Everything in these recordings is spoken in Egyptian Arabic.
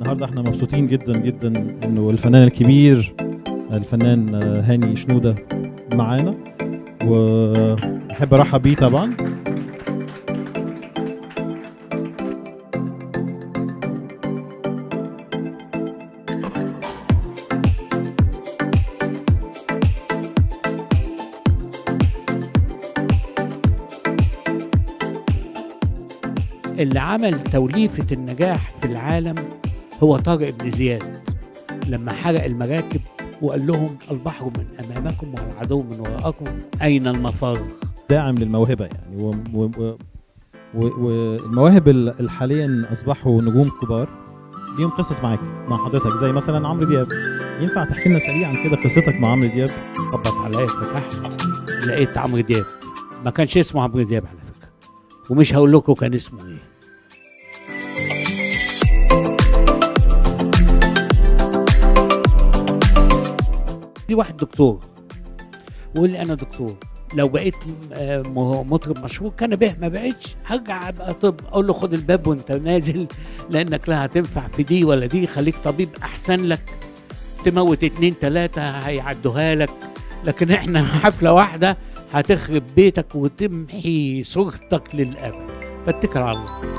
النهارده احنا مبسوطين جدا جدا انه الفنان الكبير الفنان هاني شنوده معانا واحب ارحب بيه طبعا اللي عمل توليفة النجاح في العالم هو طارق بن زياد لما حرق المراكب وقال لهم البحر من أمامكم والعدو من وراءكم أين المفر داعم للموهبه يعني و... و... و... و... والمواهب ال- اللي حاليا اصبحوا نجوم كبار ليهم قصص معاك مع حضرتك زي مثلا عمرو دياب ينفع تحكي لنا سريعا كده قصتك مع عمرو دياب خبط عليا فتحت لقيت عمرو دياب ما كانش اسمه عمرو دياب على فكرة ومش هقول لكم كان اسمه ايه في واحد دكتور ويقول لي انا دكتور لو بقيت آه، م- مطرب مشهور كان به ما بقتش هرجع ابقى طب اقول له خد الباب وانت نازل لانك لا هتنفع في دي ولا دي خليك طبيب احسن لك تموت اتنين تلاته هيعدوها لك لكن احنا حفله واحده هتخرب بيتك وتمحي صورتك للابد فاتكل على الله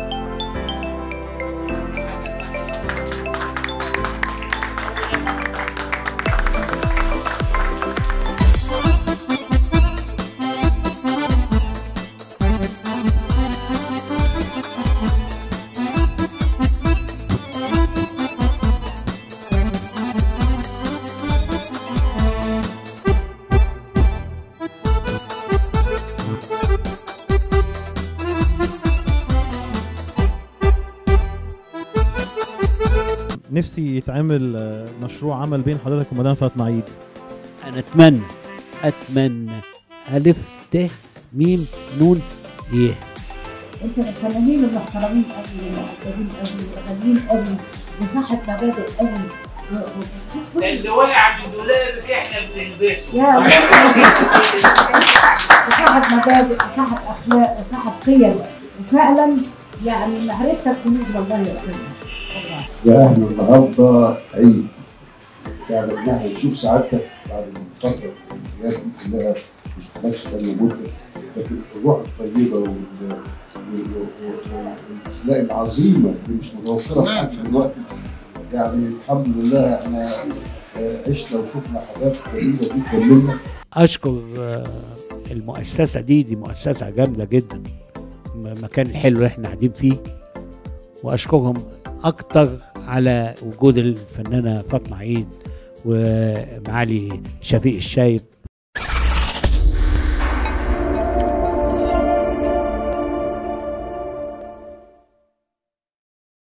نفسي يتعمل آه، مشروع عمل بين حضرتك ومدام فاطمه عيد انا اتمنى اتمنى الف ت ميم نون يه انت من الفنانين المحترمين قوي ومؤدبين قوي وغاليين قوي وصاحب مبادئ قوي و- و- ده اللي وقع من دولابك احنا بنلبسه يا وصاحب مبادئ وصاحب اخلاق وصاحب قيم وفعلا يعني معرفتك كنوز والله يا استاذ والله يا اهل النهارده عيد يعني ان احنا نشوف سعادتك بعد الفتره الامتياز دي كلها مش شفناكش بقالنا مده لكن الروح الطيبه وال- وال- وال- والاخلاق العظيمه اللي مش متوفره في حد دلوقتي يعني الحمد لله احنا آه، عشنا وشفنا حاجات جميله جدا منك اشكر آه، المؤسسه دي دي مؤسسه جامده جدا م- مكان الحلو اللي احنا قاعدين فيه واشكرهم اكتر على وجود الفنانه فاطمه عيد ومعالي شفيق الشايب